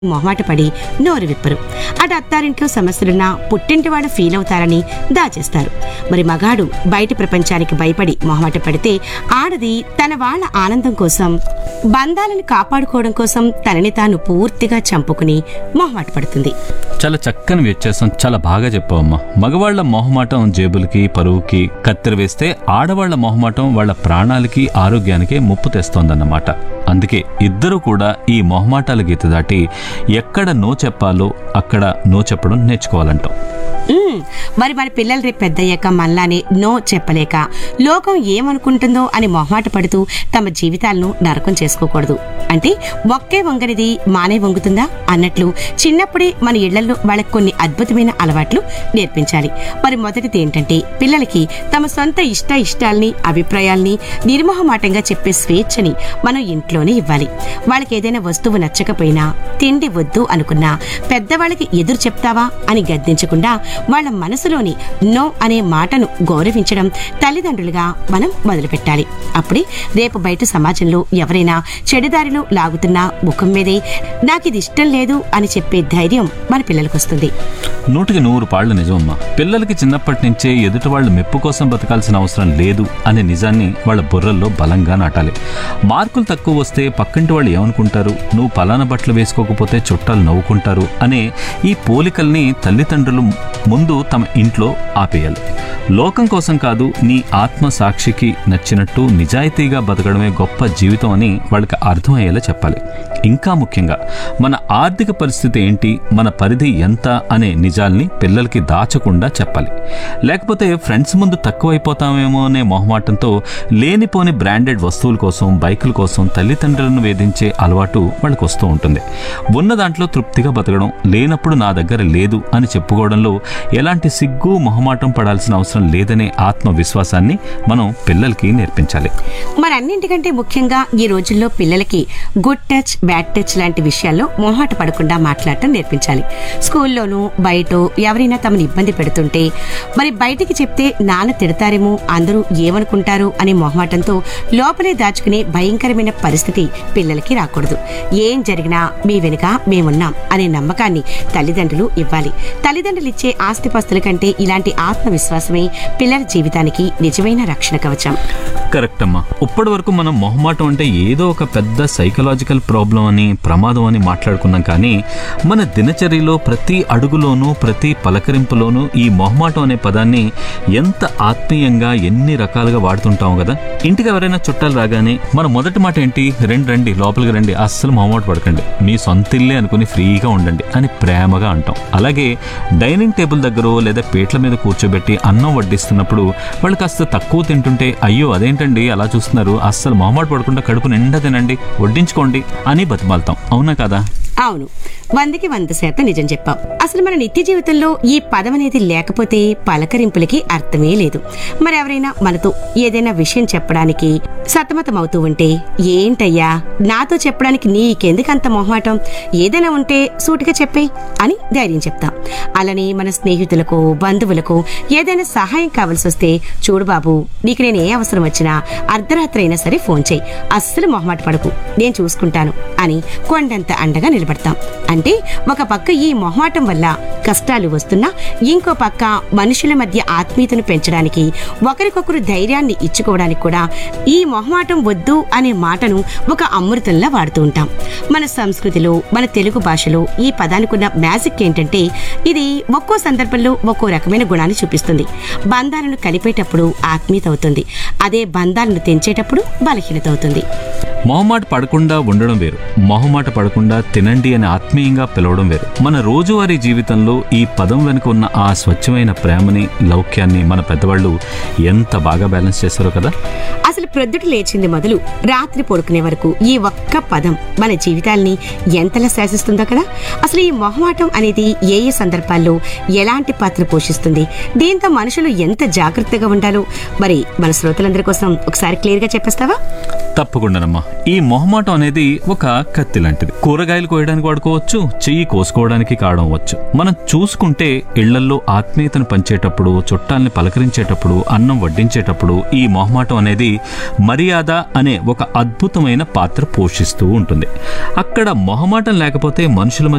మొహమాట పడి నోరు విప్పరు అటు అత్తారింట్లో సమస్యలున్నా పుట్టింటి వాళ్ళు ఫీల్ అవుతారని దాచేస్తారు మరి మగాడు బయటి ప్రపంచానికి భయపడి మొహమాట పడితే ఆడది తన వాళ్ళ ఆనందం కోసం బంధాలను కాపాడుకోవడం కోసం తనని తాను పూర్తిగా చంపుకుని మొహమాట పడుతుంది చాలా చక్కని వ్యత్యాసం చాలా బాగా చెప్పావమ్మా మగవాళ్ల మొహమాటం జేబులకి పరువుకి కత్తెర వేస్తే ఆడవాళ్ల మొహమాటం వాళ్ళ ప్రాణాలకి ఆరోగ్యానికి ముప్పు తెస్తోందన్నమాట అందుకే ఇద్దరు కూడా ఈ మొహమాటాల గీత దాటి ఎక్కడ నో చెప్పాలో అక్కడ నో చెప్పడం నేర్చుకోవాలంటాం ఉమ్, మరి మన పిల్లలు రేపు పెద్దయ్యాక మనలానే నో చెప్పలేక లోకం ఏమనుకుంటుందో అని మొహమాట పడుతూ తమ జీవితాలను నరకం చేసుకోకూడదు అంటే ఒక్కే వంగనిది మానే వంగుతుందా అన్నట్లు చిన్నప్పుడే మన ఇళ్లలో వాళ్ళకి కొన్ని అద్భుతమైన అలవాట్లు నేర్పించాలి మరి మొదటిది ఏంటంటే పిల్లలకి తమ సొంత ఇష్ట ఇష్టాల్ని అభిప్రాయాల్ని నిర్మోహమాటంగా చెప్పే స్వేచ్ఛని మనం ఇంట్లోనే ఇవ్వాలి వాళ్ళకి ఏదైనా వస్తువు నచ్చకపోయినా తిండి వద్దు అనుకున్నా పెద్దవాళ్ళకి ఎదురు చెప్తావా అని గద్దించకుండా వాళ్ళ మనసులోని నో అనే మాటను గౌరవించడం తల్లిదండ్రులుగా మనం మొదలుపెట్టాలి అప్పుడే రేపు బయట సమాజంలో ఎవరైనా చెడుదారిలో లాగుతున్నా ముఖం మీదే నాకు ఇది ఇష్టం లేదు అని చెప్పే ధైర్యం మన పిల్లలకు వస్తుంది నూటికి నూరు పాళ్ళు నిజమమ్మా పిల్లలకి చిన్నప్పటి నుంచే ఎదుటి వాళ్ళ మెప్పు కోసం బతకాల్సిన అవసరం లేదు అనే నిజాన్ని వాళ్ళ బుర్రల్లో బలంగా నాటాలి మార్కులు తక్కువ వస్తే పక్కింటి వాళ్ళు ఏమనుకుంటారు నువ్వు పలానా బట్టలు వేసుకోకపోతే చుట్టాలు నవ్వుకుంటారు అనే ఈ పోలికల్ని తల్లిదండ్రులు ముందు తమ ఇంట్లో ఆపేయాలి లోకం కోసం కాదు నీ ఆత్మ సాక్షికి నచ్చినట్టు నిజాయితీగా బతకడమే గొప్ప జీవితం అని వాళ్ళకి అర్థమయ్యేలా చెప్పాలి ఇంకా ముఖ్యంగా మన ఆర్థిక పరిస్థితి ఏంటి మన పరిధి ఎంత అనే నిజాల్ని పిల్లలకి దాచకుండా చెప్పాలి లేకపోతే ఫ్రెండ్స్ ముందు తక్కువైపోతామేమో అనే మొహమాటంతో లేనిపోని బ్రాండెడ్ వస్తువుల కోసం బైకుల కోసం తల్లిదండ్రులను వేధించే అలవాటు వాళ్ళకి వస్తూ ఉంటుంది ఉన్న దాంట్లో తృప్తిగా బతకడం లేనప్పుడు నా దగ్గర లేదు అని చెప్పుకోవడంలో ఎలాంటి సిగ్గు మొహమాటం పడాల్సిన అవసరం లేదనే ఆత్మవిశ్వాసాన్ని మనం పిల్లలకి నేర్పించాలి మరి అన్నింటికంటే ముఖ్యంగా ఈ రోజుల్లో పిల్లలకి గుడ్ టచ్ బ్యాడ్ టచ్ లాంటి విషయాల్లో మొహాట పడకుండా మాట్లాడటం నేర్పించాలి స్కూల్లోనూ బయట ఎవరైనా తమను ఇబ్బంది పెడుతుంటే మరి బయటికి చెప్తే నాన్న తిడతారేమో అందరూ ఏమనుకుంటారు అనే మొహమాటంతో లోపలే దాచుకునే భయంకరమైన పరిస్థితి పిల్లలకి రాకూడదు ఏం జరిగినా మీ వెనుక మేమున్నాం అనే నమ్మకాన్ని తల్లిదండ్రులు ఇవ్వాలి తల్లిదండ్రులు ఇచ్చే ఆస్తిపాస్తుల కంటే ఇలాంటి ఆత్మవిశ్వాసమే పిల్లల జీవితానికి నిజమైన రక్షణ కవచం కరెక్ట్ అమ్మా ఇప్పటి వరకు మనం మొహమాటం అంటే ఏదో ఒక పెద్ద సైకలాజికల్ ప్రాబ్లం అని ప్రమాదం అని మాట్లాడుకున్నాం కానీ మన దినచర్యలో ప్రతి అడుగులోనూ ప్రతి పలకరింపులోనూ ఈ మొహమాటం అనే పదాన్ని ఎంత ఆత్మీయంగా ఎన్ని రకాలుగా వాడుతుంటాం కదా ఇంటికి ఎవరైనా చుట్టాలు రాగానే మన మొదటి మాట ఏంటి రండి రండి లోపలికి రండి అస్సలు మొహమాట పడకండి మీ సొంత ఇల్లే అనుకుని ఫ్రీగా ఉండండి అని ప్రేమగా అంటాం అలాగే డైనింగ్ టేబుల్ దగ్గర లేదా పీట్ల మీద కూర్చోబెట్టి అన్నం వడ్డిస్తున్నప్పుడు వాళ్ళు కాస్త తక్కువ తింటుంటే అయ్యో అదేంటండి అలా చూస్తున్నారు అస్సలు మొహమాట పడకుండా కడుపు నిండా తినండి వడ్డించుకోండి అని బతిమాలతాం అవునా కదా అవును వందకి వంద శాతం నిజం చెప్పాం అసలు మన నిత్య జీవితంలో ఈ పదం అనేది లేకపోతే పలకరింపులకి అర్థమే లేదు మరి ఎవరైనా మనతో ఏదైనా విషయం చెప్పడానికి సతమతం అవుతూ ఉంటే ఏంటయ్యా నాతో చెప్పడానికి నీకెందుకు అంత మొహమాటం ఏదైనా ఉంటే సూటిగా చెప్పే అని ధైర్యం చెప్తాం అలానే మన స్నేహితులకు బంధువులకు ఏదైనా సహాయం కావాల్సి వస్తే చూడు బాబు నీకు నేను ఏ అవసరం వచ్చినా అర్ధరాత్రి అయినా సరే ఫోన్ చేయి అస్సలు మొహమాట పడకు నేను చూసుకుంటాను అని కొండంత అండగా నిలబడతాం అంటే ఒక పక్క ఈ మొహమాటం వల్ల కష్టాలు వస్తున్నా ఇంకో పక్క మనుషుల మధ్య ఆత్మీయతను పెంచడానికి ఒకరికొకరు ధైర్యాన్ని ఇచ్చుకోవడానికి కూడా ఈ మొహమాటం వద్దు అనే మాటను ఒక అమృతంలా వాడుతూ ఉంటాం మన సంస్కృతిలో మన తెలుగు భాషలో ఈ పదానికి ఉన్న మ్యాజిక్ ఏంటంటే ఇది ఒక్కో సందర్భంలో ఒక్కో రకమైన గుణాన్ని చూపిస్తుంది బంధాలను కలిపేటప్పుడు ఆత్మీయత అవుతుంది అదే బంధాలను తెంచేటప్పుడు బలహీనత అవుతుంది మొహమాట పడకుండా ఉండడం వేరు మొహమాట పడకుండా తినండి అని ఆత్మీయంగా పిలవడం వేరు మన రోజువారీ జీవితంలో ఈ పదం వెనుక ఉన్న ఆ స్వచ్ఛమైన ప్రేమని లౌక్యాన్ని మన పెద్దవాళ్ళు ఎంత బాగా బ్యాలెన్స్ చేశారో కదా అసలు ప్రొద్దుట లేచింది మొదలు రాత్రి పడుకునే వరకు ఈ ఒక్క పదం మన జీవితాల్ని ఎంతలా శాసిస్తుందో కదా అసలు ఈ మొహమాటం అనేది ఏ ఏ సందర్భాల్లో ఎలాంటి పాత్ర పోషిస్తుంది దీంతో మనుషులు ఎంత జాగ్రత్తగా ఉండాలో మరి మన శ్రోతలందరి కోసం ఒకసారి క్లియర్ గా చెప్పేస్తావా తప్పకుండానమ్మా ఈ మొహమాటం అనేది ఒక కత్తి లాంటిది కూరగాయలు కోయడానికి వాడుకోవచ్చు చెయ్యి కోసుకోవడానికి కాడవచ్చు మనం చూసుకుంటే ఇళ్లల్లో ఆత్మీయతను పంచేటప్పుడు చుట్టాల్ని పలకరించేటప్పుడు అన్నం వడ్డించేటప్పుడు ఈ మొహమాటం అనేది మర్యాద అనే ఒక అద్భుతమైన పాత్ర పోషిస్తూ ఉంటుంది అక్కడ మొహమాటం లేకపోతే మనుషుల మధ్య